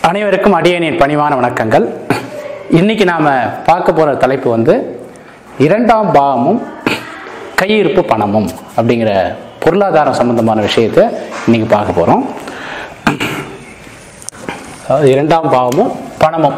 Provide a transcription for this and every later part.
அனைவருக்கும் அடியனின் பணிவான வணக்கங்கள் இன்னைக்கு நாம பார்க்க போற தலைப்பு வந்து இரண்டாம் பாவமும் கையிருப்பு பணமும் அப்படிங்கிற பொருளாதாரம் சம்பந்தமான விஷயத்தை இன்னைக்கு பார்க்க போறோம் அதாவது இரண்டாம் பாவமும் பணமும்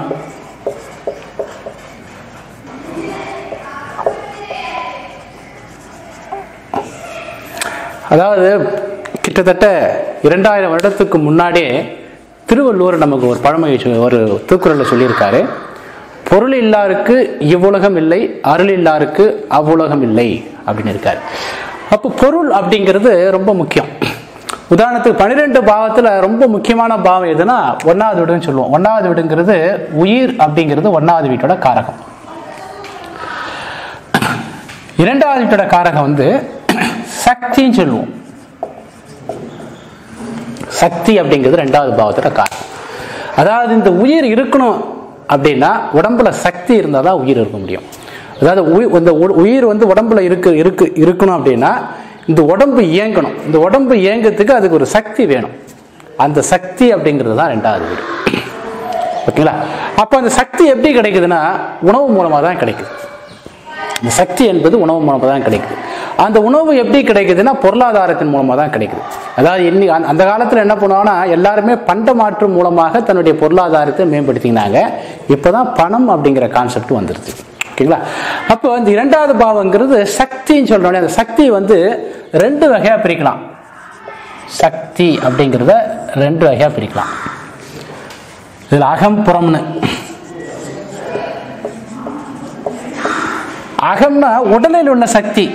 அதாவது கிட்டத்தட்ட இரண்டாயிரம் வருடத்துக்கு முன்னாடியே திருவள்ளுவர் நமக்கு ஒரு பழமொழி சொ- ஒரு திருக்குறளில் சொல்லியிருக்காரு பொருள் இல்லாருக்கு இவ்வுலகம் இல்லை அருள் இல்லாருக்கு அவ்வுலகம் இல்லை அப்படின்னு இருக்காரு அப்போ பொருள் அப்படிங்கிறது ரொம்ப முக்கியம் உதாரணத்துக்கு பன்னிரெண்டு பாவத்தில் ரொம்ப முக்கியமான பாவம் எதுனா ஒன்றாவது வீடுன்னு சொல்லுவோம் ஒன்றாவது வீடுங்கிறது உயிர் அப்படிங்கிறது ஒன்றாவது வீட்டோட காரகம் இரண்டாவது வீட்டோட காரகம் வந்து சக்தின்னு சொல்லுவோம் சக்தி அப்படிங்கிறது ரெண்டாவது பாவத்தோட காரணம் அதாவது இந்த உயிர் இருக்கணும் அப்படின்னா உடம்புல சக்தி இருந்தால் தான் உயிர் இருக்க முடியும் அதாவது உயி- இந்த உ- உயிர் வந்து உடம்புல இருக்கு இருக்கு இருக்கணும் அப்படின்னா இந்த உடம்பு இயங்கணும் இந்த உடம்பு இயங்கத்துக்கு அதுக்கு ஒரு சக்தி வேணும் அந்த சக்தி அப்படிங்கிறது தான் ரெண்டாவது வீடு ஓகேங்களா அப்போ அந்த சக்தி எப்படி கிடைக்குதுன்னா உணவு மூலமாக தான் கிடைக்குது இந்த சக்தி என்பது உணவு மூலமாக தான் கிடைக்குது அந்த உணவு எப்படி கிடைக்குதுன்னா பொருளாதாரத்தின் மூலமாக தான் கிடைக்குது அதாவது இன்னி அந்த- அந்த காலத்தில் என்ன பண்ணுவாங்கன்னா எல்லாருமே பண்ட மாற்று மூலமாக தன்னுடைய பொருளாதாரத்தை மேம்படுத்தினாங்க இப்போ தான் பணம் அப்படிங்கிற கான்செப்ட் வந்துருது ஓகேங்களா அப்போ இந்த இரண்டாவது பாவங்கிறது சக்தின்னு சொல்றோம் அந்த சக்தி வந்து ரெண்டு வகையாக பிரிக்கலாம் சக்தி அப்படிங்கிறத ரெண்டு வகையாக பிரிக்கலாம் இதில் அகம் புறம்னு அகம்னா உடலில் உள்ள சக்தி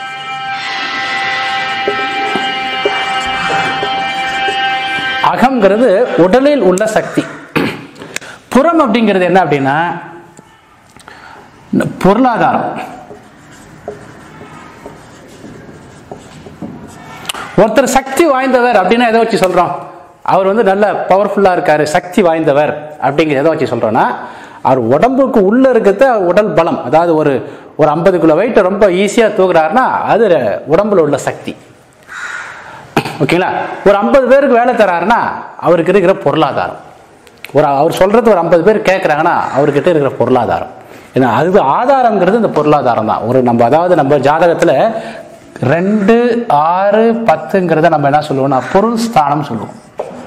அகம்ங்கிறது உடலில் உள்ள சக்தி புறம் அப்படிங்கிறது என்ன அப்படின்னா இந்த பொருளாதாரம் ஒருத்தர் சக்தி வாய்ந்தவர் அப்படின்னா எதை வச்சு சொல்றோம் அவர் வந்து நல்ல பவர்ஃபுல்லா இருக்காரு சக்தி வாய்ந்தவர் அப்படிங்கிற எதை வச்சு சொல்றோம்னா அவர் உடம்புக்கு உள்ள இருக்கிறத உடல் பலம் அதாவது ஒரு ஒரு ஐம்பது கிலோ வெயிட் ரொம்ப ஈஸியா தூக்குறாருன்னா அது உடம்புல உள்ள சக்தி ஓகேங்களா ஒரு ஐம்பது பேருக்கு வேலை தராருன்னா அவருக்கு இருக்கிற பொருளாதாரம் ஒரு அவர் சொல்றது ஒரு ஐம்பது பேர் கேட்குறாங்கன்னா அவர்கிட்ட இருக்கிற பொருளாதாரம் ஏன்னா அது ஆதாரங்கிறது இந்த பொருளாதாரம் தான் ஒரு நம்ம அதாவது நம்ம ஜாதகத்துல ரெண்டு ஆறு பத்துங்கிறத நம்ம என்ன சொல்லுவோம்னா பொருள் ஸ்தானம் சொல்லுவோம்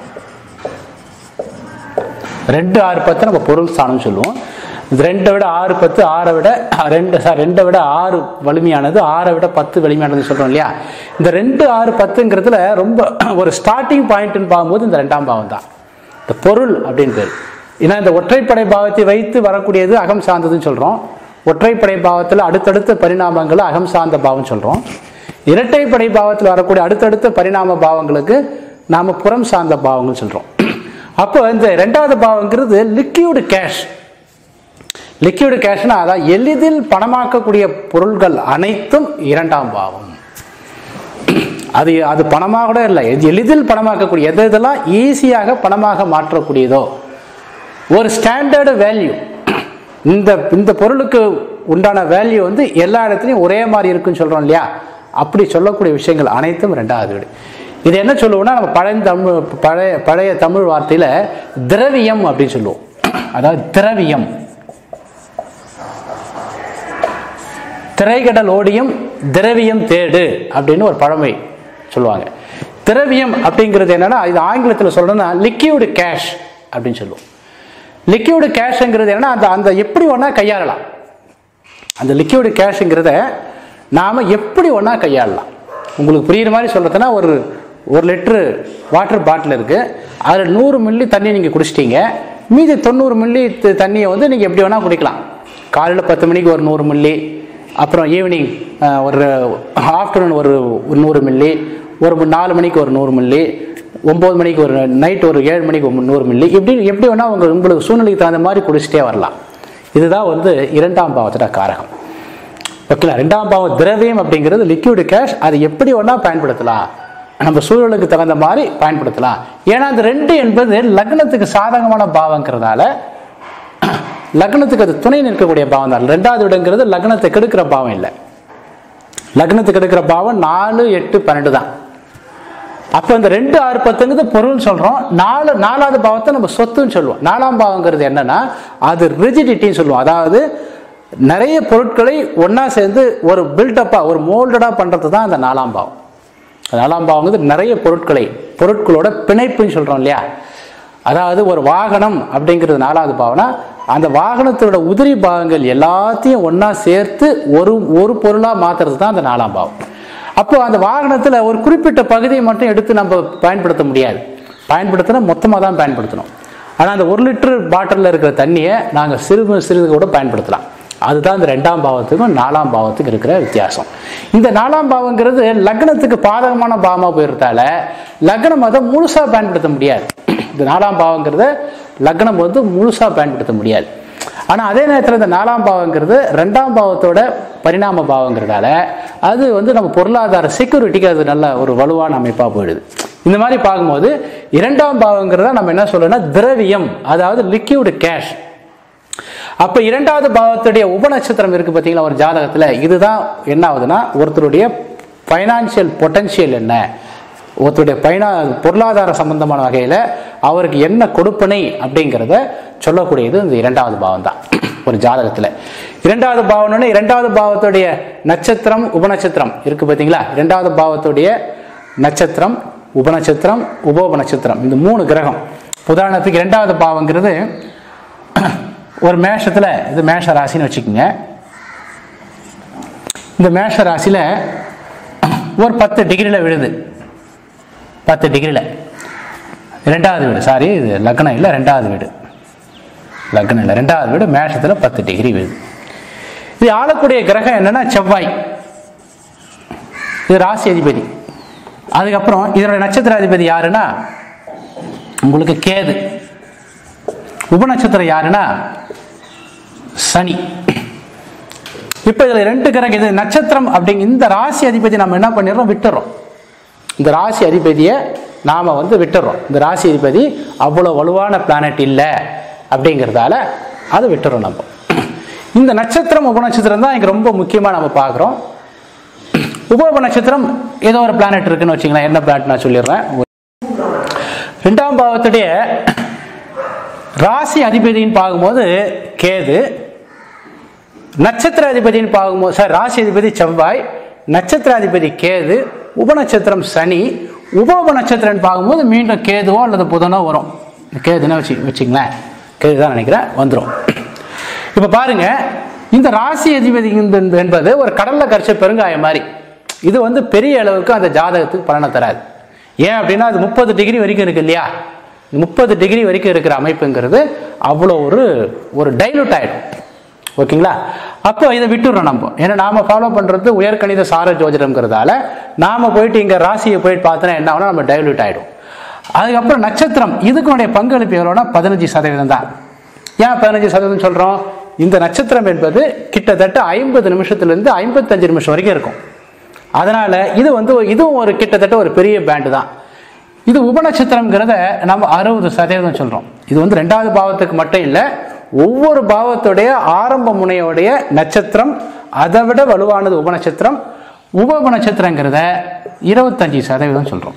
ரெண்டு ஆறு பத்து நம்ம பொருள் ஸ்தானம் சொல்லுவோம் இது ரெண்டை விட ஆறு பத்து ஆறை விட ரெண்டு சார் ரெண்டை விட ஆறு வலிமையானது ஆறை விட பத்து வலிமையானது சொல்றோம் இல்லையா இந்த ரெண்டு ஆறு பத்துங்கிறதுல ரொம்ப ஒரு ஸ்டார்டிங் பாயிண்ட்னு பார்க்கும்போது இந்த ரெண்டாம் பாவம் தான் இந்த பொருள் அப்படின்னு பேர் ஏன்னா இந்த ஒற்றைப்படை பாவத்தை வைத்து வரக்கூடியது அகம் சார்ந்ததுன்னு சொல்றோம் ஒற்றைப்படை பாவத்தில் அடுத்தடுத்த பரிணாமங்களை அகம் சார்ந்த பாவம் சொல்றோம் இரட்டைப்படை பாவத்தில் வரக்கூடிய அடுத்தடுத்த பரிணாம பாவங்களுக்கு நாம புறம் சார்ந்த பாவங்கள் சொல்றோம் அப்போ இந்த ரெண்டாவது பாவங்கிறது லிக்யூடு கேஷ் லிக்விட் கேஷ்னா அதான் எளிதில் பணமாக்கக்கூடிய பொருள்கள் அனைத்தும் இரண்டாம் பாவம் அது அது பணமாக கூட இல்லை எது எளிதில் பணமாக்கக்கூடிய எது இதெல்லாம் ஈஸியாக பணமாக மாற்றக்கூடியதோ ஒரு ஸ்டாண்டர்டு வேல்யூ இந்த இந்த பொருளுக்கு உண்டான வேல்யூ வந்து எல்லா இடத்துலையும் ஒரே மாதிரி இருக்குன்னு சொல்றோம் இல்லையா அப்படி சொல்லக்கூடிய விஷயங்கள் அனைத்தும் ரெண்டாவது வீடு இது என்ன சொல்லுவோம்னா நம்ம பழைய தமிழ் பழைய பழைய தமிழ் வார்த்தையில திரவியம் அப்படின்னு சொல்லுவோம் அதாவது திரவியம் திரைகடல் ஓடியும் திரவியம் தேடு அப்படின்னு ஒரு பழமை சொல்லுவாங்க திரவியம் அப்படிங்கிறது என்னன்னா இது ஆங்கிலத்தில் சொல்லணும்னா லிக்யூடு கேஷ் அப்படின்னு சொல்லுவோம் லிக்யூடு கேஷ்ங்கிறது என்னன்னா அந்த அந்த எப்படி ஒன்றா கையாளலாம் அந்த லிக்யூடு கேஷுங்கிறத நாம் எப்படி ஒன்றா கையாளலாம் உங்களுக்கு புரியுற மாதிரி சொல்கிறதுனா ஒரு ஒரு லிட்ரு வாட்டர் பாட்டில் இருக்குது அதில் நூறு மில்லி தண்ணி நீங்கள் குடிச்சிட்டீங்க மீதி தொண்ணூறு மில்லி த- தண்ணியை வந்து நீங்கள் எப்படி வேணால் குடிக்கலாம் காலையில் பத்து மணிக்கு ஒரு நூறு மில்லி அப்புறம் ஈவினிங் ஒரு ஆஃப்டர்நூன் ஒரு ஒரு நூறு மில்லி ஒரு ம- நாலு மணிக்கு ஒரு நூறு மில்லி ஒம்பது மணிக்கு ஒரு நைட் ஒரு ஏழு மணிக்கு ஒரு நூறு மில்லி இப்படி எப்படி வேணால் உங்கள் உங்களுக்கு சூழ்நிலைக்கு தகுந்த மாதிரி குடிச்சிட்டே வரலாம் இதுதான் வந்து இரண்டாம் பாவத்தோட காரகம் ஓகேங்களா ரெண்டாம் பாவம் திரவியம் அப்படிங்கிறது லிக்விட் கேஷ் அது எப்படி ஒன்றா பயன்படுத்தலாம் நம்ம சூழலுக்கு தகுந்த மாதிரி பயன்படுத்தலாம் ஏன்னா அந்த ரெண்டு என்பது லக்னத்துக்கு சாதகமான பாவங்கிறதால லக்னத்துக்கு அது துணை நிற்கக்கூடிய பாவம் தான் ரெண்டாவது இடங்கிறது லக்னத்தை கெடுக்கிற பாவம் இல்லை லக்னத்துக்கு எடுக்கிற பாவம் நாலு எட்டு பன்னெண்டு தான் அப்போ இந்த ரெண்டு ஆறு பத்துங்கிறது பொருள் சொல்றோம் நாலு நாலாவது பாவத்தை நம்ம சொத்துன்னு சொல்லுவோம் நாலாம் பாவங்கிறது என்னன்னா அது ரிஜிடிட்டின்னு சொல்லுவோம் அதாவது நிறைய பொருட்களை ஒண்ணா சேர்ந்து ஒரு பில்டப்பா ஒரு மோல்டடா பண்றது தான் அந்த நாலாம் பாவம் நாலாம் பாவங்கிறது நிறைய பொருட்களை பொருட்களோட பிணைப்புன்னு சொல்றோம் இல்லையா அதாவது ஒரு வாகனம் அப்படிங்கிறது நாலாவது பாவனா அந்த வாகனத்தோட உதிரி பாகங்கள் எல்லாத்தையும் ஒண்ணா சேர்த்து ஒரு ஒரு பொருளா மாத்துறது தான் அந்த நாலாம் பாவம் அப்போ அந்த வாகனத்துல ஒரு குறிப்பிட்ட பகுதியை மட்டும் எடுத்து நம்ம பயன்படுத்த முடியாது பயன்படுத்தினா மொத்தமாக தான் பயன்படுத்தணும் ஆனால் அந்த ஒரு லிட்டர் பாட்டிலில் இருக்கிற தண்ணியை நாங்கள் சிறிது சிறிது கூட பயன்படுத்தலாம் அதுதான் இந்த ரெண்டாம் பாவத்துக்கும் நாலாம் பாவத்துக்கும் இருக்கிற வித்தியாசம் இந்த நாலாம் பாவங்கிறது லக்னத்துக்கு பாதகமான பாவமாக போயிருந்தால லக்னம் அதை முழுசா பயன்படுத்த முடியாது இந்த நாலாம் பாவங்கிறத லக்னம் வந்து முழுசா பயன்படுத்த முடியாது ஆனால் அதே நேரத்தில் இந்த நாலாம் பாவங்கிறது ரெண்டாம் பாவத்தோட பரிணாம பாவங்கிறதால அது வந்து நம்ம பொருளாதார செக்யூரிட்டிக்கு அது நல்ல ஒரு வலுவான அமைப்பாக போயிடுது இந்த மாதிரி பார்க்கும்போது இரண்டாம் பாவங்கிறத நம்ம என்ன சொல்லணும்னா திரவியம் அதாவது லிக்யூடு கேஷ் அப்ப இரண்டாவது பாவத்துடைய உபநட்சத்திரம் இருக்கு பார்த்தீங்களா ஒரு ஜாதகத்துல இதுதான் என்ன ஆகுதுன்னா ஒருத்தருடைய ஃபைனான்சியல் பொட்டன்ஷியல் என்ன ஒருத்தருடைய பைனா பொருளாதார சம்பந்தமான வகையில அவருக்கு என்ன கொடுப்பனை அப்படிங்கிறத சொல்லக்கூடியது இந்த இரண்டாவது பாவம் தான் ஒரு ஜாதகத்துல இரண்டாவது பாவம்னு இரண்டாவது பாவத்துடைய நட்சத்திரம் உபநட்சத்திரம் இருக்கு பார்த்தீங்களா இரண்டாவது பாவத்துடைய நட்சத்திரம் உபநட்சத்திரம் உபோப நட்சத்திரம் இந்த மூணு கிரகம் உதாரணத்துக்கு இரண்டாவது பாவங்கிறது ஒரு மேஷத்துல இது மேஷ ராசின்னு வச்சுக்கோங்க இந்த மேஷ ராசியில ஒரு பத்து டிகிரியில் விழுது பத்து டிகிரியில் ரெண்டாவது வீடு சாரி இது லக்னம் இல்லை ரெண்டாவது வீடு லக்னம் இல்லை ரெண்டாவது வீடு மேஷத்தில் பத்து டிகிரி விழுது இது ஆளக்கூடிய கிரகம் என்னன்னா செவ்வாய் இது ராசி அதிபதி அதுக்கப்புறம் இதோட நட்சத்திர அதிபதி யாருன்னா உங்களுக்கு கேது உபநட்சத்திரம் யாருன்னா சனி இப்போ இதுல ரெண்டு கிரகம் இது நட்சத்திரம் அப்படிங்க இந்த ராசி அதிபதி நம்ம என்ன பண்ணிடுறோம் விட்டுறோம் இந்த ராசி அதிபதியை நாம வந்து விட்டுறோம் இந்த ராசி அதிபதி அவ்வளோ வலுவான பிளானட் இல்லை அப்படிங்கிறதால அதை விட்டுறோம் நம்ம இந்த நட்சத்திரம் உபநட்சத்திரம் தான் இங்கே ரொம்ப முக்கியமாக நம்ம பார்க்குறோம் உபோப நட்சத்திரம் ஏதோ ஒரு பிளானட் இருக்குன்னு வச்சுங்களேன் என்ன பிளானட் நான் சொல்லிடுறேன் ரெண்டாம் பாவத்துடைய ராசி அதிபதின்னு பார்க்கும்போது கேது நட்சத்திர அதிபதின்னு பார்க்கும்போது சார் ராசி அதிபதி செவ்வாய் நட்சத்திர அதிபதி கேது உபநட்சத்திரம் சனி உபோப நட்சத்திரம்னு பார்க்கும்போது மீண்டும் கேதுவோ அல்லது புதனோ வரும் கேதுன்னு வச்சு வச்சுங்களேன் கேது தான் நினைக்கிறேன் வந்துடும் இப்போ பாருங்க இந்த ராசி அதிபதி இந்த- இந்த- என்பது ஒரு கடல்ல கரைச்ச பெருங்காயம் மாதிரி இது வந்து பெரிய அளவுக்கு அந்த ஜாதகத்துக்கு பலனை தராது ஏன் அப்படின்னா அது முப்பது டிகிரி வரைக்கும் இருக்கு இல்லையா முப்பது டிகிரி வரைக்கும் இருக்கிற அமைப்புங்கிறது அவ்வளோ ஒரு ஒரு டைலூட் ஆயிடும் ஓகேங்களா அப்போ இதை விட்டுறோம் நம்ம ஏன்னா நாம ஃபாலோ பண்றது உயர்கணித சார ஜோதிடம்ங்கிறதால நாம போயிட்டு இங்க ராசியை போயிட்டு பார்த்தோன்னா என்ன ஆகும்னா நம்ம டைலூட் ஆயிடும் அதுக்கப்புறம் நட்சத்திரம் இதுக்குடைய பங்களிப்பு எவ்வளோனா பதினஞ்சு சதவீதம் தான் ஏன் பதினஞ்சு சதவீதம் சொல்றோம் இந்த நட்சத்திரம் என்பது கிட்டத்தட்ட ஐம்பது நிமிஷத்துல ஐம்பத்தஞ்சு நிமிஷம் வரைக்கும் இருக்கும் அதனால இது வந்து ஒரு- இதுவும் ஒரு கிட்டத்தட்ட ஒரு பெரிய பேண்டு தான் இது உபநட்சத்திரம்ங்கிறத நம்ம அறுபது சதவீதம் சொல்றோம் இது வந்து ரெண்டாவது பாவத்துக்கு மட்டும் இல்லை ஒவ்வொரு பாவத்துடைய ஆரம்ப முனையோடைய நட்சத்திரம் அதை விட வலுவானது உபநட்சத்திரம் உப நட்சத்திரங்கிறத இருபத்தஞ்சு சதவீதம் சொல்றோம்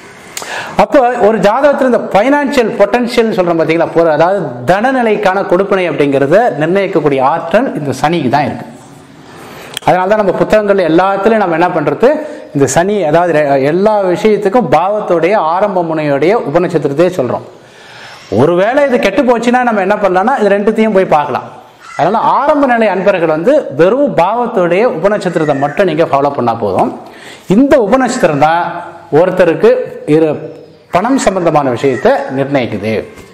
அப்போ ஒரு ஜாதகத்தில் இந்த ஃபைனான்சியல் பொட்டன்ஷியல் சொல்றோம் பார்த்தீங்களா பொரு- அதாவது தனநிலைக்கான கொடுப்பனை அப்படிங்கிறத நிர்ணயிக்கக்கூடிய ஆற்றல் இந்த சனிக்கு தான் இருக்கு அதனால தான் நம்ம புத்தகங்கள் எல்லாத்துலயும் நம்ம என்ன பண்றது இந்த சனி அதாவது ரெ- எல்லா விஷயத்துக்கும் பாவத்தோடைய ஆரம்ப முனையோடைய உபநட்சத்திரத்தையே சொல்றோம் ஒருவேளை இது கெட்டு போச்சுன்னா நம்ம என்ன பண்ணலாம்னா இது ரெண்டுத்தையும் போய் பார்க்கலாம் அதனால ஆரம்ப நிலை அன்பர்கள் வந்து வெறும் பாவத்தோடைய உபநட்சத்திரத்தை மட்டும் நீங்க ஃபாலோ பண்ணா போதும் இந்த உபநட்சத்திரம் தான் ஒருத்தருக்கு இரு பணம் சம்பந்தமான விஷயத்தை நிர்ணயிக்குது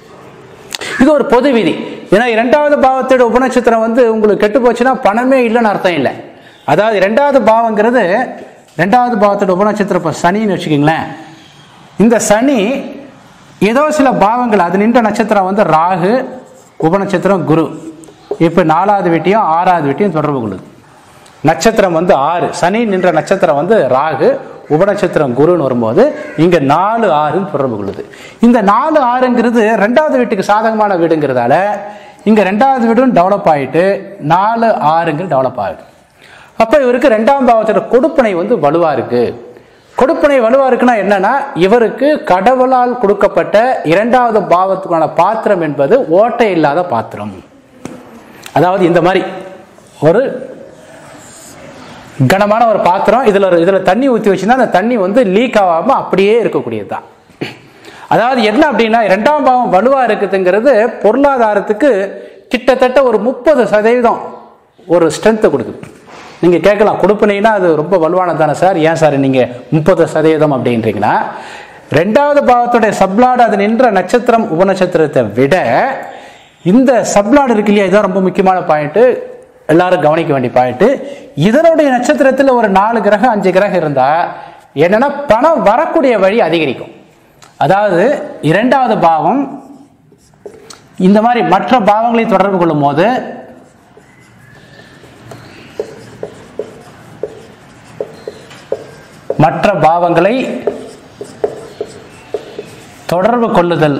இது ஒரு பொது விதி ஏன்னா இரண்டாவது பாவத்தோட உபநட்சத்திரம் வந்து உங்களுக்கு கெட்டு போச்சுன்னா பணமே இல்லைன்னு அர்த்தம் இல்லை அதாவது இரண்டாவது பாவங்கிறது ரெண்டாவது பாவத்தோட உபநட்சத்திரம் இப்போ சனின்னு வச்சுக்கோங்களேன் இந்த சனி ஏதோ சில பாவங்கள் அது நின்ற நட்சத்திரம் வந்து ராகு உபநட்சத்திரம் குரு இப்போ நாலாவது வீட்டையும் ஆறாவது வீட்டையும் தொடர்பு கொள்ளுது நட்சத்திரம் வந்து ஆறு சனி நின்ற நட்சத்திரம் வந்து ராகு உபநட்சத்திரம் குருன்னு வரும்போது இங்க நாலு ஆறுன்னு தொடர்பு கொள்ளுது இந்த நாலு ஆறுங்கிறது ரெண்டாவது வீட்டுக்கு சாதகமான வீடுங்கிறதால இங்க ரெண்டாவது வீடும் டெவலப் ஆயிட்டு நாலு ஆறுங்க டெவலப் ஆகுது அப்ப இவருக்கு ரெண்டாம் பாவத்தோட கொடுப்பனை வந்து வலுவா இருக்கு கொடுப்பனை வலுவா இருக்குன்னா என்னன்னா இவருக்கு கடவுளால் கொடுக்கப்பட்ட இரண்டாவது பாவத்துக்கான பாத்திரம் என்பது ஓட்டை இல்லாத பாத்திரம் அதாவது இந்த மாதிரி ஒரு கனமான ஒரு பாத்திரம் இதுல ஒரு இதுல தண்ணி ஊற்றி வச்சுன்னா அந்த தண்ணி வந்து லீக் ஆகாம அப்படியே இருக்கக்கூடியது தான் அதாவது என்ன அப்படின்னா இரண்டாம் பாவம் வலுவா இருக்குதுங்கிறது பொருளாதாரத்துக்கு கிட்டத்தட்ட ஒரு முப்பது சதவீதம் ஒரு ஸ்ட்ரென்த்தை கொடுக்குது நீங்க கேட்கலாம் கொடுப்பினீங்கன்னா அது ரொம்ப வலுவானது தானே சார் ஏன் சார் நீங்க முப்பது சதவீதம் அப்படின்றீங்கன்னா ரெண்டாவது பாவத்துடைய சப்ளாடு அது நின்ற நட்சத்திரம் உபநட்சத்திரத்தை விட இந்த சப்ளாடு இருக்கு இல்லையா இதுதான் ரொம்ப முக்கியமான பாயிண்ட் எல்லாரும் கவனிக்க வேண்டிய பாயிண்ட் இதனுடைய நட்சத்திரத்தில் ஒரு நாலு கிரகம் அஞ்சு கிரகம் இருந்தா என்னன்னா பணம் வரக்கூடிய வழி அதிகரிக்கும் அதாவது இரண்டாவது பாவம் இந்த மாதிரி மற்ற பாவங்களை தொடர்பு கொள்ளும் போது மற்ற பாவங்களை தொடர்பு கொள்ளுதல்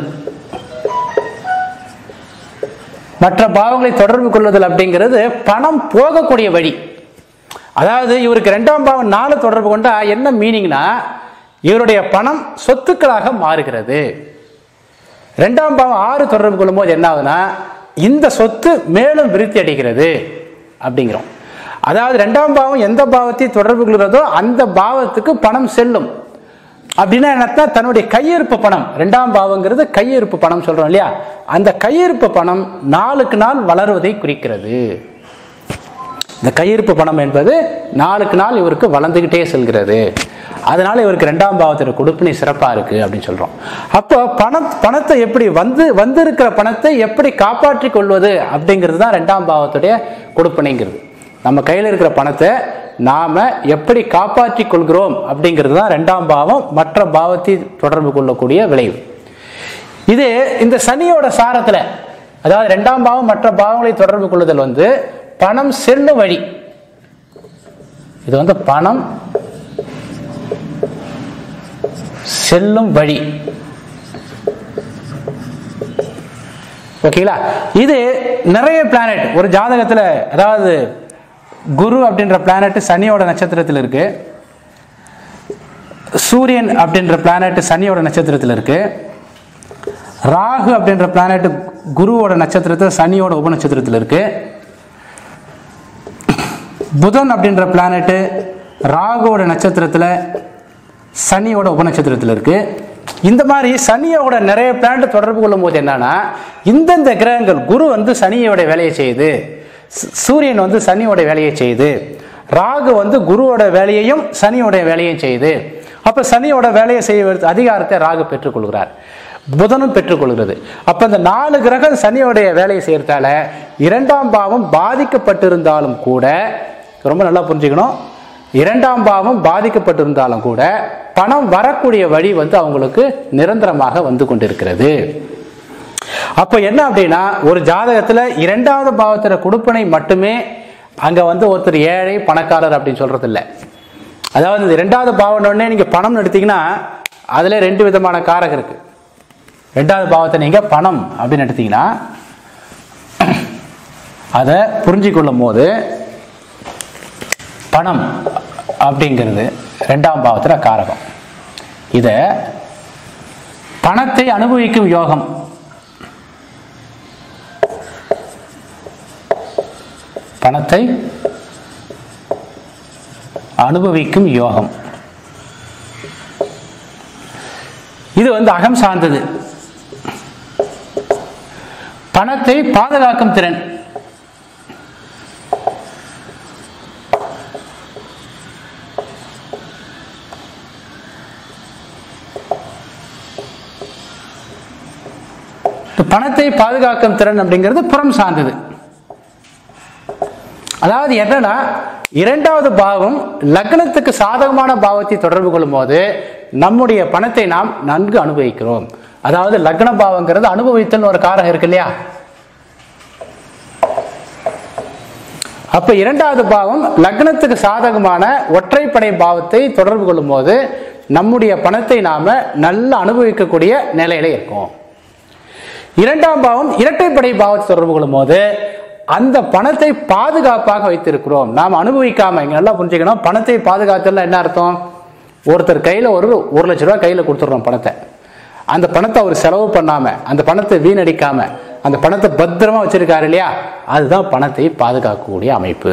மற்ற பாவங்களை தொடர்பு கொள்ளுதல் அப்படிங்கிறது பணம் போகக்கூடிய வழி அதாவது இவருக்கு ரெண்டாம் பாவம் நாலு தொடர்பு கொண்டா என்ன மீனிங்னா இவருடைய பணம் சொத்துக்களாக மாறுகிறது ரெண்டாம் பாவம் ஆறு தொடர்பு கொள்ளும்போது என்ன ஆகுதுன்னா இந்த சொத்து மேலும் விருத்தி அடைகிறது அப்படிங்கிறோம் அதாவது ரெண்டாம் பாவம் எந்த பாவத்தை தொடர்பு கொள்கிறதோ அந்த பாவத்துக்கு பணம் செல்லும் அப்படின்னா என்ன தன்னுடைய கையிருப்பு பணம் ரெண்டாம் பாவங்கிறது கையிருப்பு பணம் சொல்றோம் இல்லையா அந்த கையிருப்பு பணம் நாளுக்கு நாள் வளருவதை குறிக்கிறது இந்த கையிருப்பு பணம் என்பது நாளுக்கு நாள் இவருக்கு வளர்ந்துகிட்டே செல்கிறது அதனால இவருக்கு ரெண்டாம் பாவத்தோட கொடுப்பினை சிறப்பா இருக்கு அப்படின்னு சொல்றோம் அப்போ பணம் பணத்தை எப்படி வந்து வந்திருக்கிற பணத்தை எப்படி காப்பாற்றி கொள்வது அப்படிங்கிறது தான் ரெண்டாம் பாவத்துடைய கொடுப்பினைங்கிறது நம்ம கையில் இருக்கிற பணத்தை நாம எப்படி காப்பாற்றி கொள்கிறோம் அப்படிங்கிறது தான் ரெண்டாம் பாவம் மற்ற பாவத்தை தொடர்பு கொள்ளக்கூடிய விளைவு இது இந்த சனியோட சாரத்துல அதாவது ரெண்டாம் பாவம் மற்ற பாவங்களை தொடர்பு கொள்ளுதல் வந்து பணம் செல்லும் வழி இது வந்து பணம் செல்லும் வழி ஓகேங்களா இது நிறைய பிளானட் ஒரு ஜாதகத்துல அதாவது குரு அப்படின்ற பிளானட் சனியோட நட்சத்திரத்தில் இருக்கு சூரியன் அப்படின்ற பிளானட் சனியோட நட்சத்திரத்தில் இருக்கு ராகு அப்படின்ற பிளானட் குருவோட நட்சத்திரத்தில் சனியோட உபநட்சத்திரத்தில் இருக்கு புதன் அப்படின்ற பிளானட் ராகுவோட நட்சத்திரத்தில் சனியோட உபநட்சத்திரத்தில் இருக்கு இந்த மாதிரி சனியோட நிறைய பிளானட் தொடர்பு கொள்ளும் போது என்னன்னா இந்தந்த கிரகங்கள் குரு வந்து சனியோட வேலையை செய்யுது சு- சூரியன் வந்து சனியோட வேலையை செய்யுது ராகு வந்து குருவோட வேலையையும் சனியோட வேலையையும் செய்யுது அப்ப சனியோட வேலையை செய்ய அதிகாரத்தை ராகு பெற்றுக்கொள்கிறார் புதனும் பெற்றுக்கொள்கிறது அப்ப இந்த நாலு கிரகம் சனியோடைய வேலையை செய்யறதால இரண்டாம் பாவம் பாதிக்கப்பட்டிருந்தாலும் கூட ரொம்ப நல்லா புரிஞ்சுக்கணும் இரண்டாம் பாவம் பாதிக்கப்பட்டிருந்தாலும் கூட பணம் வரக்கூடிய வழி வந்து அவங்களுக்கு நிரந்தரமாக வந்து கொண்டிருக்கிறது அப்ப என்ன அப்படின்னா ஒரு ஜாதகத்துல இரண்டாவது பாவத்துல கொடுப்பனை மட்டுமே அங்க வந்து ஒருத்தர் ஏழை பணக்காரர் அப்படின்னு சொல்றது இல்ல அதாவது இந்த இரண்டாவது பாவம் உடனே நீங்க பணம் எடுத்தீங்கன்னா அதுல ரெண்டு விதமான காரகம் இருக்கு ரெண்டாவது பாவத்தை நீங்க பணம் அப்படின்னு எடுத்தீங்கன்னா அதை புரிஞ்சு கொள்ளும் போது பணம் அப்படிங்கிறது ரெண்டாம் பாவத்தில் காரகம் இத பணத்தை அனுபவிக்கும் யோகம் பணத்தை அனுபவிக்கும் யோகம் இது வந்து அகம் சார்ந்தது பணத்தை பாதுகாக்கும் திறன் இப்ப பணத்தை பாதுகாக்கும் திறன் அப்படிங்கிறது புறம் சார்ந்தது அதாவது என்னன்னா இரண்டாவது பாவம் லக்னத்துக்கு சாதகமான பாவத்தை தொடர்பு கொள்ளும் போது நம்முடைய பணத்தை நாம் நன்கு அனுபவிக்கிறோம் அதாவது லக்ன பாவங்கிறது அனுபவித்தல் ஒரு காரகம் இருக்கு இல்லையா அப்ப இரண்டாவது பாவம் லக்னத்துக்கு சாதகமான ஒற்றைப்படை பாவத்தை தொடர்பு கொள்ளும் போது நம்முடைய பணத்தை நாம நல்லா அனுபவிக்கக்கூடிய நிலையில இருக்கோம் இரண்டாம் பாவம் இரட்டைப்படை பாவத்தை தொடர்பு கொள்ளும் போது அந்த பணத்தை பாதுகாப்பாக வைத்திருக்கிறோம் நாம் அனுபவிக்காம இங்க நல்லா புரிஞ்சுக்கணும் பணத்தை பாதுகாத்தல் என்ன அர்த்தம் ஒருத்தர் கையில் ஒரு ஒரு லட்ச ரூபா கையில் கொடுத்துட்றோம் பணத்தை அந்த பணத்தை அவர் செலவு பண்ணாம அந்த பணத்தை வீணடிக்காம அந்த பணத்தை பத்திரமா வச்சிருக்காரு இல்லையா அதுதான் பணத்தை பாதுகாக்கக்கூடிய அமைப்பு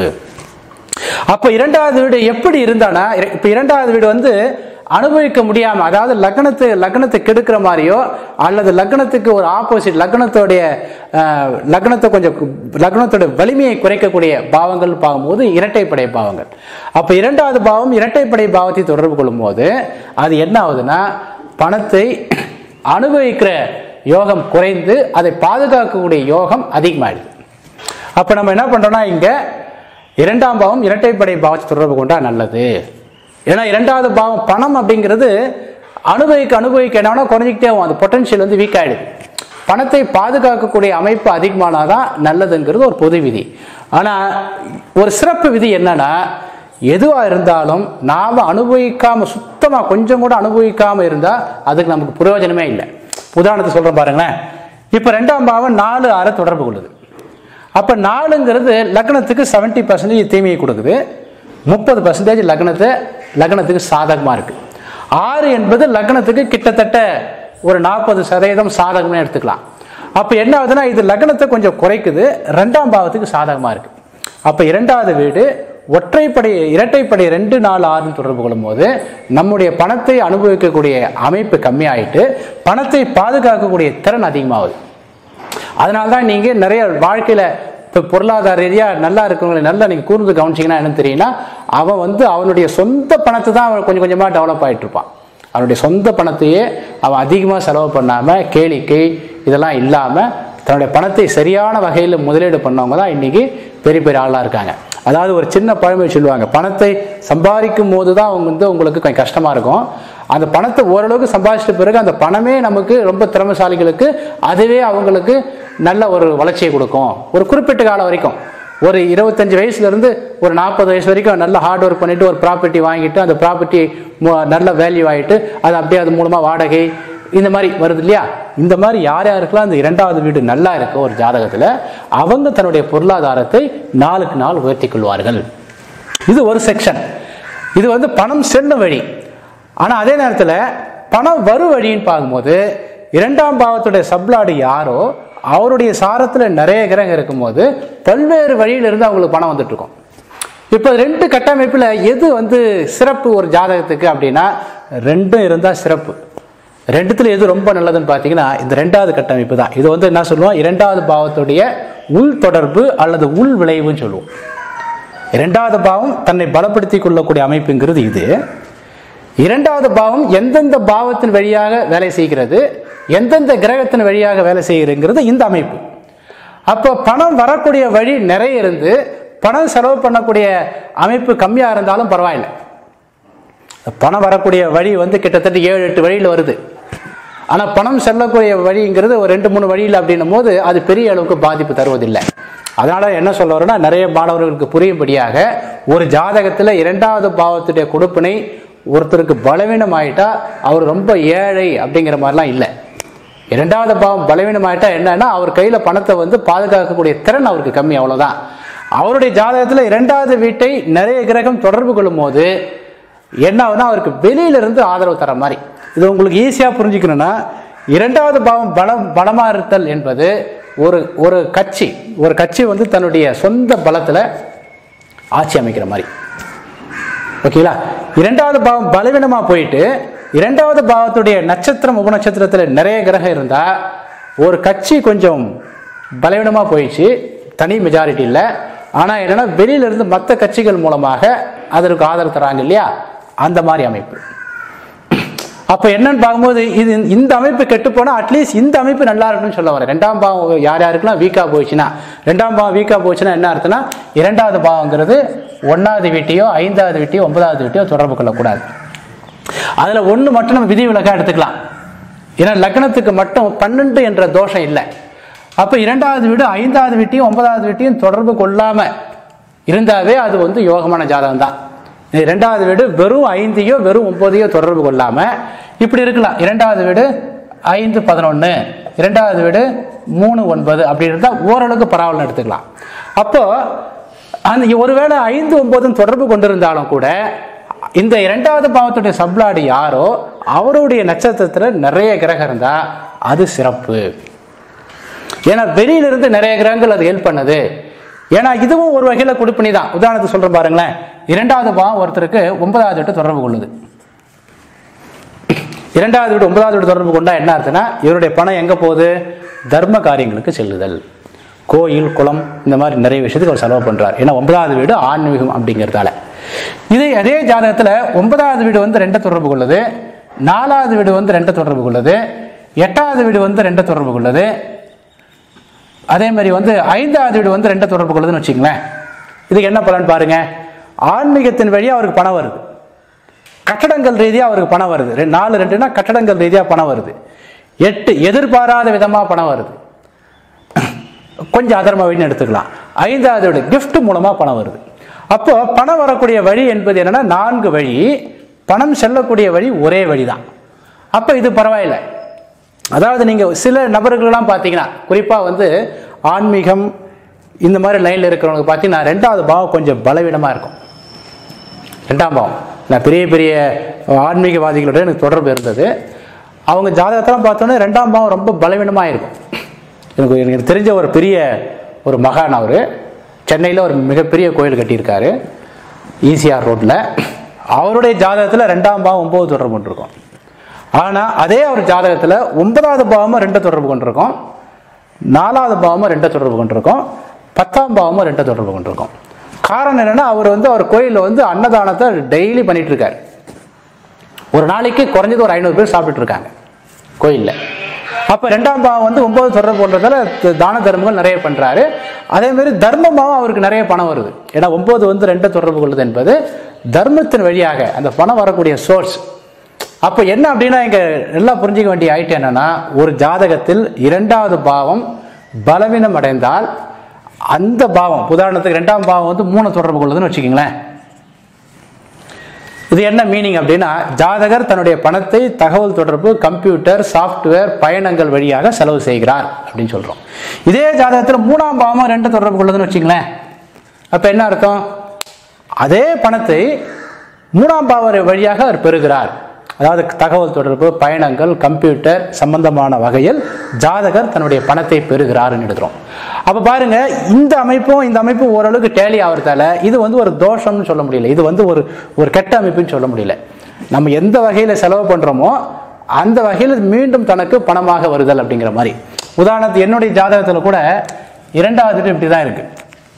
அப்ப இரண்டாவது வீடு எப்படி இருந்தானா இர- இப்ப இரண்டாவது வீடு வந்து அனுபவிக்க முடியாம அதாவது லக்னத்து லக்னத்தை கெடுக்கிற மாதிரியோ அல்லது லக்னத்துக்கு ஒரு ஆப்போசிட் லக்னத்தோடைய அஹ், லக்னத்தை கொஞ்சம் கு- லக்னத்தோட வலிமையை குறைக்கக்கூடிய பாவங்கள் பார்க்கும்போது இரட்டைப்படை பாவங்கள் அப்ப இரண்டாவது பாவம் இரட்டைப்படை பாவத்தை தொடர்பு கொள்ளும்போது அது என்ன ஆகுதுன்னா பணத்தை அனுபவிக்கிற யோகம் குறைந்து அதை பாதுகாக்கக்கூடிய யோகம் அதிகமாயிடுது அப்ப நம்ம என்ன பண்றோம்னா இங்க இரண்டாம் பாவம் இரட்டைப்படை பாவத்தை தொடர்பு கொண்டா நல்லது ஏன்னா இரண்டாவது பாவம் பணம் அப்படிங்கிறது அனுபவிக்க அனுபவிக்க என்னன்னா குறைஞ்சிக்கிட்டே ஆகும் அந்த பொட்டன்ஷியல் வந்து வீக் ஆயிடுது பணத்தை பாதுகாக்கக்கூடிய அமைப்பு அதிகமானாதான் நல்லதுங்கிறது ஒரு பொது விதி ஆனா ஒரு சிறப்பு விதி என்னன்னா எதுவா இருந்தாலும் நாம அனுபவிக்காம சுத்தமா கொஞ்சம் கூட அனுபவிக்காம இருந்தா அதுக்கு நமக்கு பிரயோஜனமே இல்லை உதாரணத்தை சொல்றேன் பாருங்களேன் இப்ப ரெண்டாம் பாவம் நாலு ஆறை தொடர்பு கொள்ளுது அப்ப நாலுங்கிறது லக்னத்துக்கு செவன்டி பர்சன்டேஜ் தீமையை கொடுக்குது முப்பது பர்சன்டேஜ் லக்னத்தை லக்னத்துக்கு சாதகமா இருக்கு ஆறு என்பது லக்னத்துக்கு கிட்டத்தட்ட ஒரு நாற்பது சதவீதம் சாதகமே எடுத்துக்கலாம் அப்ப என்ன ஆகுதுன்னா இது லக்னத்தை கொஞ்சம் குறைக்குது ரெண்டாம் பாவத்துக்கு சாதகமா இருக்கு அப்ப இரண்டாவது வீடு ஒற்றைப்படை இரட்டைப்படை ரெண்டு நாலு ஆறுன்னு தொடர்பு கொள்ளும்போது நம்முடைய பணத்தை அனுபவிக்கக்கூடிய அமைப்பு கம்மியாயிட்டு பணத்தை பாதுகாக்கக்கூடிய திறன் அதிகமாகுது அதனால தான் நீங்க நிறைய வாழ்க்கையில இப்போ பொருளாதார ரீதியா நல்லா இருக்கவங்களை நல்லா நீங்க கூர்ந்து கவனிச்சீங்கன்னா என்ன தெரியும்னா அவன் வந்து அவனுடைய சொந்த பணத்தை தான் அவன் கொஞ்சம் கொஞ்சமா டெவலப் ஆயிட்டு இருப்பான் அவனுடைய சொந்த பணத்தையே அவன் அதிகமா செலவு பண்ணாம கேளிக்கை இதெல்லாம் இல்லாம தன்னுடைய பணத்தை சரியான வகையில் முதலீடு பண்ணவங்க தான் இன்னைக்கு பெரிய பெரிய ஆளாக இருக்காங்க அதாவது ஒரு சின்ன பழமொழி சொல்லுவாங்க பணத்தை சம்பாதிக்கும் போது தான் அவங்க வந்து உங்களுக்கு கொஞ்சம் கஷ்டமா இருக்கும் அந்த பணத்தை ஓரளவுக்கு சம்பாதிச்சிட்ட பிறகு அந்த பணமே நமக்கு ரொம்ப திறமைசாலிகளுக்கு அதுவே அவங்களுக்கு நல்ல ஒரு வளர்ச்சியை கொடுக்கும் ஒரு குறிப்பிட்ட காலம் வரைக்கும் ஒரு இருபத்தஞ்சு வயசுல இருந்து ஒரு நாற்பது வயசு வரைக்கும் நல்ல ஹார்ட் ஒர்க் பண்ணிட்டு ஒரு ப்ராப்பர்ட்டி வாங்கிட்டு அந்த ப்ராப்பர்ட்டி நல்ல வேல்யூ ஆயிட்டு அது அப்படியே அது மூலமா வாடகை இந்த மாதிரி வருது இல்லையா இந்த மாதிரி யார் யாருக்கெல்லாம் அந்த இரண்டாவது வீடு நல்லா இருக்கு ஒரு ஜாதகத்துல அவங்க தன்னுடைய பொருளாதாரத்தை நாளுக்கு நாள் உயர்த்தி கொள்வார்கள் இது ஒரு செக்ஷன் இது வந்து பணம் செல்லும் வழி ஆனா அதே நேரத்துல பணம் வரும் வழின்னு பார்க்கும்போது இரண்டாம் பாவத்துடைய சப்ளாடு யாரோ அவருடைய சாரத்துல நிறைய கிரகம் இருக்கும்போது பல்வேறு வழியில இருந்து அவங்களுக்கு பணம் வந்துட்டு இருக்கும் இப்போ ரெண்டு கட்டமைப்புல எது வந்து சிறப்பு ஒரு ஜாதகத்துக்கு அப்படின்னா ரெண்டும் இருந்தா சிறப்பு ரெண்டுத்துல எது ரொம்ப நல்லதுன்னு பார்த்தீங்கன்னா இந்த ரெண்டாவது கட்டமைப்பு தான் இது வந்து என்ன சொல்லுவோம் இரண்டாவது பாவத்துடைய உள் தொடர்பு அல்லது உள் விளைவுன்னு சொல்லுவோம் இரண்டாவது பாவம் தன்னை பலப்படுத்திக் கொள்ளக்கூடிய அமைப்புங்கிறது இது இரண்டாவது பாவம் எந்தெந்த பாவத்தின் வழியாக வேலை செய்கிறது எந்தெந்த கிரகத்தின் வழியாக வேலை செய்கிறதுங்கிறது இந்த அமைப்பு அப்போ பணம் வரக்கூடிய வழி நிறைய இருந்து பணம் செலவு பண்ணக்கூடிய அமைப்பு கம்மியா இருந்தாலும் பரவாயில்லை பணம் வரக்கூடிய வழி வந்து கிட்டத்தட்ட ஏழு எட்டு வழியில் வருது ஆனா பணம் செல்லக்கூடிய வழிங்கிறது ஒரு ரெண்டு மூணு வழியில் அப்படின்னும் போது அது பெரிய அளவுக்கு பாதிப்பு தருவதில்லை அதனால என்ன சொல்ல வரோம்னா நிறைய மாணவர்களுக்கு புரியும்படியாக ஒரு ஜாதகத்துல இரண்டாவது பாவத்துடைய கொடுப்பினை ஒருத்தருக்கு பலவீனம் ஆயிட்டா அவர் ரொம்ப ஏழை அப்படிங்கிற மாதிரிலாம் இல்லை இரண்டாவது பாவம் பலவீனம் ஆயிட்டா என்னன்னா அவர் கையில பணத்தை வந்து பாதுகாக்கக்கூடிய திறன் அவருக்கு கம்மி அவ்வளவுதான் அவருடைய ஜாதகத்துல இரண்டாவது வீட்டை நிறைய கிரகம் தொடர்பு கொள்ளும் போது என்ன ஆகுதுன்னா அவருக்கு வெளியில இருந்து ஆதரவு தர மாதிரி இது உங்களுக்கு ஈஸியா புரிஞ்சுக்கணும்னா இரண்டாவது பாவம் பலம் பலமா இருத்தல் என்பது ஒரு ஒரு கட்சி ஒரு கட்சி வந்து தன்னுடைய சொந்த பலத்துல ஆட்சி அமைக்கிற மாதிரி ஓகேங்களா இரண்டாவது பாவம் பலவீனமா போயிட்டு இரண்டாவது பாவத்துடைய நட்சத்திரம் உபநட்சத்திரத்துல நிறைய கிரகம் இருந்தா ஒரு கட்சி கொஞ்சம் பலவீனமா போயிடுச்சு தனி மெஜாரிட்டி இல்லை ஆனா என்னன்னா வெளியில இருந்து மற்ற கட்சிகள் மூலமாக அதற்கு ஆதரவு தராங்க இல்லையா அந்த மாதிரி அமைப்பு அப்ப என்னன்னு பார்க்கும்போது இது இந்த அமைப்பு கெட்டு போனா அட்லீஸ்ட் இந்த அமைப்பு நல்லா இருக்குன்னு சொல்ல வரேன் ரெண்டாம் பாவம் யார் யாருக்குலாம் வீக்கா போச்சுன்னா ரெண்டாம் பாவம் வீக்கா போச்சுன்னா என்ன அர்த்தம்னா இரண்டாவது பாவங்கிறது ஒன்னாவது வீட்டையோ ஐந்தாவது வீட்டையோ ஒன்பதாவது வீட்டையோ தொடர்பு கொள்ளக்கூடாது அதுல ஒண்ணு மட்டும் நம்ம விதி விலக்கா எடுத்துக்கலாம் ஏன்னா லக்னத்துக்கு மட்டும் பன்னெண்டு என்ற தோஷம் இல்லை அப்ப இரண்டாவது வீடு ஐந்தாவது வீட்டையும் ஒன்பதாவது வீட்டையும் தொடர்பு கொள்ளாம இருந்தாவே அது வந்து யோகமான ஜாதகம் தான் இது இரண்டாவது வீடு வெறும் ஐந்தையோ வெறும் ஒன்பதையோ தொடர்பு கொள்ளாம இப்படி இருக்கலாம் இரண்டாவது வீடு ஐந்து பதினொன்னு இரண்டாவது வீடு மூணு ஒன்பது அப்படி இருந்தா ஓரளவுக்கு பரவாயில்ல எடுத்துக்கலாம் அப்போ அந்த ஒருவேளை ஐந்து ஒன்பதும் தொடர்பு கொண்டிருந்தாலும் கூட இந்த இரண்டாவது பாவத்துடைய சப்ளாடு யாரோ அவருடைய நட்சத்திரத்துல நிறைய கிரகம் இருந்தா அது சிறப்பு ஏன்னா வெளியிலிருந்து நிறைய கிரகங்கள் அது ஹெல்ப் பண்ணுது ஏன்னா இதுவும் ஒரு வகையில கொடுப்பினி தான் உதாரணத்துக்கு சொல்றேன் பாருங்களேன் இரண்டாவது பாவம் ஒருத்தருக்கு ஒன்பதாவது வீட்டு தொடர்பு கொள்ளுது இரண்டாவது வீடு ஒன்பதாவது வீடு தொடர்பு கொண்டா என்ன அர்த்தம்னா இவருடைய பணம் எங்க போகுது தர்ம காரியங்களுக்கு செல்லுதல் கோயில் குளம் இந்த மாதிரி நிறைய விஷயத்துக்கு அவர் செலவு பண்றார் ஏன்னா ஒன்பதாவது வீடு ஆன்மீகம் அப்படிங்கிறதால இது அதே ஜாதகத்துல ஒன்பதாவது வீடு வந்து ரெண்டை தொடர்பு கொள்ளுது நாலாவது வீடு வந்து ரெண்டை தொடர்பு கொள்ளுது எட்டாவது வீடு வந்து ரெண்டை தொடர்பு கொள்ளுது அதே மாதிரி வந்து ஐந்தாவது வீடு வந்து ரெண்டை தொடர்பு கொள்ளுதுன்னு வச்சுங்களேன் இதுக்கு என்ன பலன் பாருங்க ஆன்மீகத்தின் வழியா அவருக்கு பணம் வருது கட்டடங்கள் ரீதியாக அவருக்கு பணம் வருது ரெண்டு நாலு ரெண்டுனா கட்டடங்கள் ரீதியாக பணம் வருது எட்டு எதிர்பாராத விதமாக பணம் வருது கொஞ்சம் அதர்ம வழின்னு எடுத்துக்கலாம் ஐந்தாவது வீடு gift மூலமாக பணம் வருது அப்போ பணம் வரக்கூடிய வழி என்பது என்னன்னா நான்கு வழி பணம் செல்லக்கூடிய வழி ஒரே வழி தான் அப்போ இது பரவாயில்லை அதாவது நீங்கள் சில நபர்கள்லாம் பார்த்தீங்கன்னா குறிப்பாக வந்து ஆன்மீகம் இந்த மாதிரி லைனில் இருக்கிறவங்க பார்த்தீங்கன்னா ரெண்டாவது பாவம் கொஞ்சம் பலவீனமாக இருக்கும் ரெண்டாம் பாவம் நான் பெரிய பெரிய ஆன்மீகவாதிகளோட எனக்கு தொடர்பு இருந்தது அவங்க ஜாதகத்தெல்லாம் பார்த்தோன்னே ரெண்டாம் பாவம் ரொம்ப பலவீனமாக இருக்கும் எனக்கு எனக்கு தெரிஞ்ச ஒரு பெரிய ஒரு மகான் அவர் சென்னையில் ஒரு மிகப்பெரிய கோயில் கட்டியிருக்காரு ஈசிஆர் ரோட்டில் அவருடைய ஜாதகத்தில் ரெண்டாம் பாவம் ஒம்பது தொடர்பு கொண்டிருக்கும் ஆனால் அதே அவர் ஜாதகத்தில் ஒன்பதாவது பாவமும் ரெண்டு தொடர்பு கொண்டிருக்கும் நாலாவது பாவமும் ரெண்டை தொடர்பு கொண்டிருக்கும் பத்தாம் பாவமும் ரெண்டை தொடர்பு கொண்டிருக்கும் காரணம் என்னன்னா அவர் வந்து அவர் கோயிலில் வந்து அன்னதானத்தை டெய்லி பண்ணிட்டு இருக்காரு ஒரு நாளைக்கு குறைஞ்சது ஒரு ஐநூறு பேர் சாப்பிட்டுட்டு இருக்காங்க கோயிலில் அப்போ ரெண்டாம் பாவம் வந்து ஒன்பது தொடர்பு கொண்டதால த- தான தர்மங்கள் நிறைய பண்றாரு அதே மாதிரி தர்மமாவும் அவருக்கு நிறைய பணம் வருது ஏன்னா ஒன்பது வந்து ரெண்டை தொடர்பு கொள்ளுது என்பது தர்மத்தின் வழியாக அந்த பணம் வரக்கூடிய சோர்ஸ் அப்போ என்ன அப்படின்னா இங்க நல்லா புரிஞ்சுக்க வேண்டிய ஐட்டம் என்னன்னா ஒரு ஜாதகத்தில் இரண்டாவது பாவம் பலவீனம் அடைந்தால் அந்த பாவம் உதாரணத்துக்கு ரெண்டாம் பாவம் வந்து மூணு தொடர்பு கொள்ளுதுன்னு வச்சுக்கோங்களேன் இது என்ன மீனிங் அப்படின்னா ஜாதகர் தன்னுடைய பணத்தை தகவல் தொடர்பு கம்ப்யூட்டர் சாஃப்ட்வேர் பயணங்கள் வழியாக செலவு செய்கிறார் அப்படின்னு சொல்றோம் இதே ஜாதகத்தில் மூணாம் பாவமும் ரெண்டு தொடர்பு கொள்ளுதுன்னு வச்சுங்களேன் அப்ப என்ன அர்த்தம் அதே பணத்தை மூணாம் பாவ வழியாக அவர் பெறுகிறார் அதாவது தகவல் தொடர்பு பயணங்கள் கம்ப்யூட்டர் சம்பந்தமான வகையில் ஜாதகர் தன்னுடைய பணத்தை பெறுகிறார்னு எடுக்கிறோம் அப்ப பாருங்க இந்த அமைப்பும் இந்த அமைப்பும் ஓரளவுக்கு டேலி ஆகிறதால இது வந்து ஒரு தோஷம்னு சொல்ல முடியல இது வந்து ஒரு ஒரு கெட்ட அமைப்புன்னு சொல்ல முடியல நம்ம எந்த வகையில செலவு பண்றோமோ அந்த வகையில் மீண்டும் தனக்கு பணமாக வருதல் அப்படிங்கிற மாதிரி உதாரணத்துக்கு என்னுடைய ஜாதகத்துல கூட இரண்டாவது இப்படி தான் இருக்கு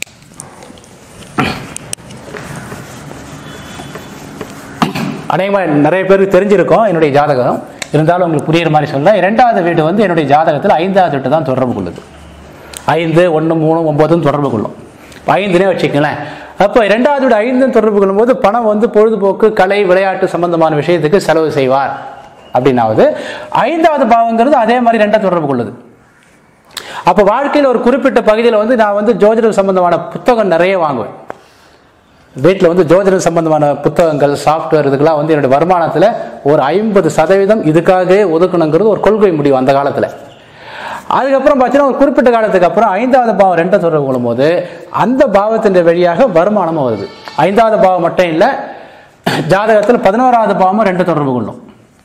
அநேகமாக நிறைய பேருக்கு தெரிஞ்சிருக்கும் என்னுடைய ஜாதகம் இருந்தாலும் உங்களுக்கு புரியுற மாதிரி சொல்ல இரண்டாவது வீடு வந்து என்னுடைய ஜாதகத்தில் ஐந்தாவது வீட்டு தான் தொடர்பு கொள்ளுது ஐந்து ஒன்று மூணு ஒன்பதும் தொடர்பு கொள்ளும் இப்ப ஐந்துனே வச்சுக்கங்களேன் அப்போ இரண்டாவது வீடு ஐந்துன்னு தொடர்பு கொள்ளும்போது பணம் வந்து பொழுதுபோக்கு கலை விளையாட்டு சம்பந்தமான விஷயத்துக்கு செலவு செய்வார் அப்படின்னாவது ஐந்தாவது பாவங்கிறது அதே மாதிரி ரெண்டா தொடர்பு கொள்ளுது அப்போ வாழ்க்கையில் ஒரு குறிப்பிட்ட பகுதியில் வந்து நான் வந்து ஜோதிடம் சம்பந்தமான புத்தகம் நிறைய வாங்குவேன் வீட்டில் வந்து ஜோதிடம் சம்பந்தமான புத்தகங்கள் சாஃப்ட்வேர் இதுக்கெல்லாம் வந்து என்னுடைய வருமானத்தில் ஒரு ஐம்பது சதவீதம் இதுக்காகவே ஒதுக்கணுங்கிறது ஒரு கொள்கை முடிவு அந்த காலத்தில் அதுக்கப்புறம் பார்த்தீங்கன்னா ஒரு குறிப்பிட்ட காலத்துக்கு அப்புறம் ஐந்தாவது பாவம் ரெண்டை தொடர்பு கொள்ளும்போது அந்த பாவத்தின் வழியாக வருமானமும் வருது ஐந்தாவது பாவம் மட்டும் இல்லை ஜாதகத்தில் பதினோராவது பாவமும் ரெண்டு தொடர்பு கொள்ளும்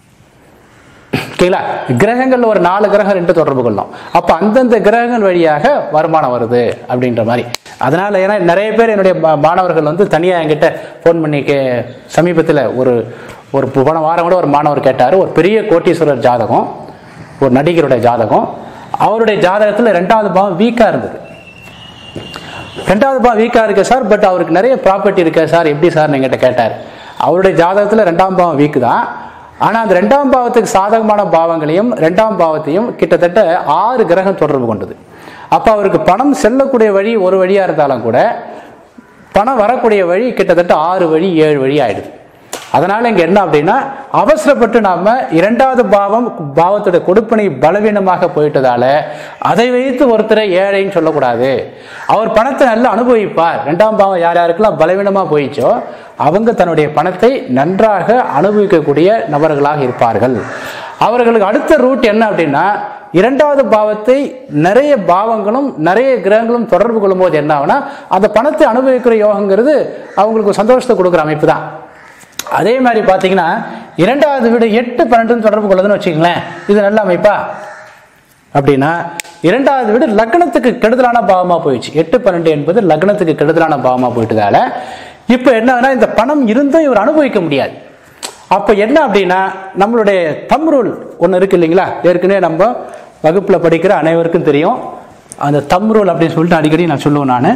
ஓகேங்களா கிரகங்கள்ல ஒரு நாலு கிரகம் ரெண்டு தொடர்பு கொள்ளும் அப்ப அந்தந்த கிரகங்கள் வழியாக வருமானம் வருது அப்படின்ற மாதிரி அதனால ஏன்னா நிறைய பேர் என்னுடைய மா- மாணவர்கள் வந்து தனியா என்கிட்ட ஃபோன் பண்ணி கே சமீபத்தில் ஒரு ஒரு போன வாரம் கூட ஒரு மாணவர் கேட்டார் ஒரு பெரிய கோட்டீஸ்வரர் ஜாதகம் ஒரு நடிகருடைய ஜாதகம் அவருடைய ஜாதகத்தில் ரெண்டாவது பாவம் வீக்கா இருந்தது ரெண்டாவது பாவம் வீக்கா இருக்கு சார் பட் அவருக்கு நிறைய ப்ராப்பர்ட்டி இருக்கு சார் எப்படி சார் என்கிட்ட கேட்டார் அவருடைய ஜாதகத்தில் ரெண்டாம் பாவம் வீக்கு தான் ஆனால் அந்த ரெண்டாம் பாவத்துக்கு சாதகமான பாவங்களையும் ரெண்டாம் பாவத்தையும் கிட்டத்தட்ட ஆறு கிரகம் தொடர்பு கொண்டது அப்போ அவருக்கு பணம் செல்லக்கூடிய வழி ஒரு வழியாக இருந்தாலும் கூட பணம் வரக்கூடிய வழி கிட்டத்தட்ட ஆறு வழி ஏழு வழி ஆயிடுது அதனால இங்க என்ன அப்படின்னா அவசரப்பட்டு நாம இரண்டாவது பாவம் பாவத்துடைய கொடுப்பனை பலவீனமாக போயிட்டதால அதை வைத்து ஒருத்தரை ஏழைன்னு சொல்லக்கூடாது அவர் பணத்தை நல்லா அனுபவிப்பார் ரெண்டாம் பாவம் யார் யாருக்கெல்லாம் பலவீனமா போயிச்சோ அவங்க தன்னுடைய பணத்தை நன்றாக அனுபவிக்கக்கூடிய நபர்களாக இருப்பார்கள் அவர்களுக்கு அடுத்த ரூட் என்ன அப்படின்னா இரண்டாவது பாவத்தை நிறைய பாவங்களும் நிறைய கிரகங்களும் தொடர்பு கொள்ளும்போது என்ன ஆகும்னா அந்த பணத்தை அனுபவிக்கிற யோகங்கிறது அவங்களுக்கு ஒரு சந்தோஷத்தை கொடுக்குற அமைப்பு தான் அதே மாதிரி பார்த்தீங்கன்னா இரண்டாவது வீடு எட்டு பன்னெண்டுன்னு தொடர்பு கொள்ளுதுன்னு வச்சுக்கங்களேன் இது நல்ல அமைப்பா அப்படின்னா இரண்டாவது வீடு லக்னத்துக்கு கெடுதலான பாவமா போயிடுச்சு எட்டு பன்னெண்டு என்பது லக்னத்துக்கு கெடுதலான பாவமா போயிட்டதால இப்போ என்னன்னா இந்த பணம் இருந்தும் இவர் அனுபவிக்க முடியாது அப்போ என்ன அப்படின்னா நம்மளுடைய தம் ரூல் ஒன்று இருக்கு இல்லைங்களா ஏற்கனவே நம்ம வகுப்பில் படிக்கிற அனைவருக்கும் தெரியும் அந்த தம் ரூல் அப்படின்னு சொல்லிட்டு அடிக்கடி நான் சொல்லுவேன் நான்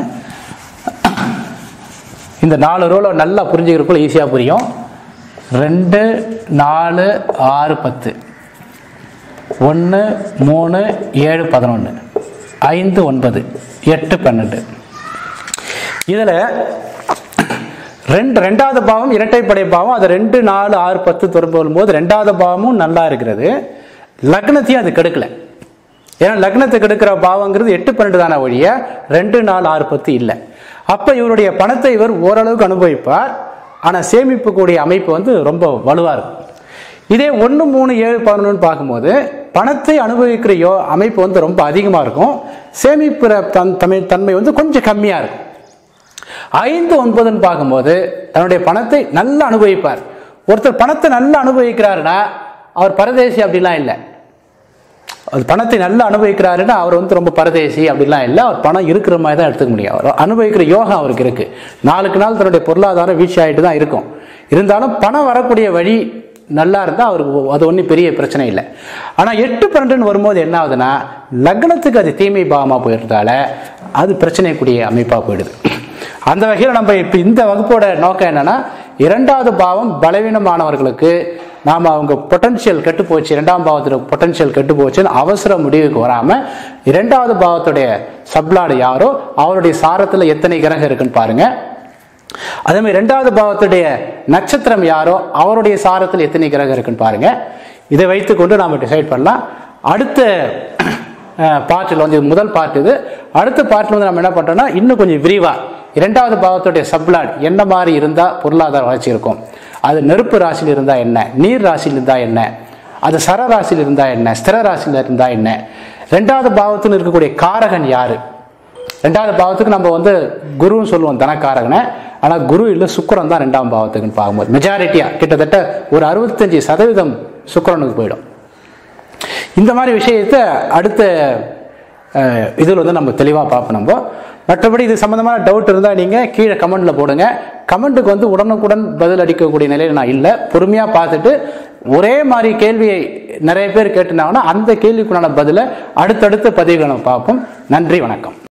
இந்த நாலு ரூலை நல்லா புரிஞ்சுக்கிறக்குள்ள ஈஸியாக புரியும் ரெண்டு நாலு ஆறு பத்து ஒன்று மூணு ஏழு பதினொன்று ஐந்து ஒன்பது எட்டு பன்னெண்டு இதில் ரெண்டு ரெண்டாவது பாவம் இரட்டைப்படை பாவம் அது ரெண்டு நாலு ஆறு பத்து தொடர்பு வரும்போது ரெண்டாவது பாவமும் நல்லா இருக்கிறது லக்னத்தையும் அது கெடுக்கல ஏன்னா லக்னத்தை கெடுக்கிற பாவங்கிறது எட்டு பன்னெண்டு தானே ஒழிய ரெண்டு நாலு ஆறு பத்து இல்லை அப்போ இவருடைய பணத்தை இவர் ஓரளவுக்கு அனுபவிப்பார் ஆனால் சேமிப்பு கூடிய அமைப்பு வந்து ரொம்ப வலுவாக இருக்கும் இதே ஒன்று மூணு ஏழு பதினொன்று பார்க்கும்போது பணத்தை அனுபவிக்கிற யோ அமைப்பு வந்து ரொம்ப அதிகமாக இருக்கும் சேமிப்புற தன் தன்மை தன்மை வந்து கொஞ்சம் கம்மியாக இருக்கும் ஐந்து ஒன்பதுன்னு பார்க்கும்போது தன்னுடைய பணத்தை நல்லா அனுபவிப்பார் ஒருத்தர் பணத்தை நல்லா அனுபவிக்கிறாருன்னா அவர் பரதேசி அப்படிலாம் இல்லை அது பணத்தை நல்லா அனுபவிக்கிறாருன்னா அவர் வந்து ரொம்ப பரதேசி அப்படிலாம் இல்லை அவர் பணம் இருக்கிற மாதிரி தான் எடுத்துக்க முடியும் அவர் அனுபவிக்கிற யோகம் அவருக்கு இருக்கு நாளுக்கு நாள் தன்னுடைய பொருளாதாரம் வீழ்ச்சி ஆகிட்டு தான் இருக்கும் இருந்தாலும் பணம் வரக்கூடிய வழி நல்லா இருந்தால் அவருக்கு அது ஒன்றும் பெரிய பிரச்சனை இல்லை ஆனால் எட்டு பன்னெண்டுன்னு வரும்போது என்ன ஆகுதுன்னா லக்னத்துக்கு அது தீமை பாவமாக போயிடுறதால அது பிரச்சனைக்குரிய அமைப்பாக போயிடுது அந்த வகையில் நம்ம இப்போ இந்த வகுப்போட நோக்கம் என்னன்னா இரண்டாவது பாவம் பலவீனமானவர்களுக்கு நாம் அவங்க பொட்டன்ஷியல் கெட்டு போச்சு இரண்டாம் பாவத்தோட பொட்டன்ஷியல் கெட்டு போச்சுன்னு அவசர முடிவுக்கு வராமல் இரண்டாவது பாவத்துடைய சப்ளாடு யாரோ அவருடைய சாரத்தில் எத்தனை கிரகம் இருக்குன்னு பாருங்க அதே மாதிரி ரெண்டாவது பாவத்துடைய நட்சத்திரம் யாரோ அவருடைய சாரத்தில் எத்தனை கிரகம் இருக்குன்னு பாருங்க இதை வைத்துக்கொண்டு நாம் டிசைட் பண்ணலாம் அடுத்த பார்ட்டில் வந்து இது முதல் பார்ட் இது அடுத்த பார்ட்டில் வந்து நம்ம என்ன பண்ணுறோம்னா இன்னும் கொஞ்சம் விரிவாக இரண்டாவது பாவத்துடைய சப்ளாட் என்ன மாதிரி இருந்தால் பொருளாதார வளர்ச்சி இருக்கும் அது நெருப்பு ராசியில் இருந்தால் என்ன நீர் ராசியில் இருந்தால் என்ன அது சர ராசியில் இருந்தால் என்ன ஸ்திர ராசியில் இருந்தால் என்ன ரெண்டாவது பாவத்தில் இருக்கக்கூடிய காரகன் யாரு ரெண்டாவது பாவத்துக்கு நம்ம வந்து குருன்னு சொல்லுவோம் தனக்காரகனை ஆனால் குரு இல்லை சுக்கிரன் தான் ரெண்டாம் பாவத்துக்குன்னு பார்க்கும்போது மெஜாரிட்டியாக கிட்டத்தட்ட ஒரு அறுபத்தஞ்சு சதவீதம் சுக்கிரனுக்கு போயிடும் இந்த மாதிரி விஷயத்தை அடுத்த அஹ், இதில் வந்து நம்ம தெளிவாக பார்ப்போம் நம்ம மற்றபடி இது சம்மந்தமான டவுட் இருந்தால் நீங்கள் கீழே கமெண்ட்டில் போடுங்க கமெண்ட்டுக்கு வந்து உடனுக்குடன் பதில் அளிக்கக்கூடிய நிலையில் நான் இல்லை பொறுமையாக பார்த்துட்டு ஒரே மாதிரி கேள்வியை நிறைய பேர் கேட்டுனாங்கன்னா அந்த கேள்விக்குண்டான பதிலை அடுத்தடுத்த பதிவுகளை நம்ம பார்ப்போம் நன்றி வணக்கம்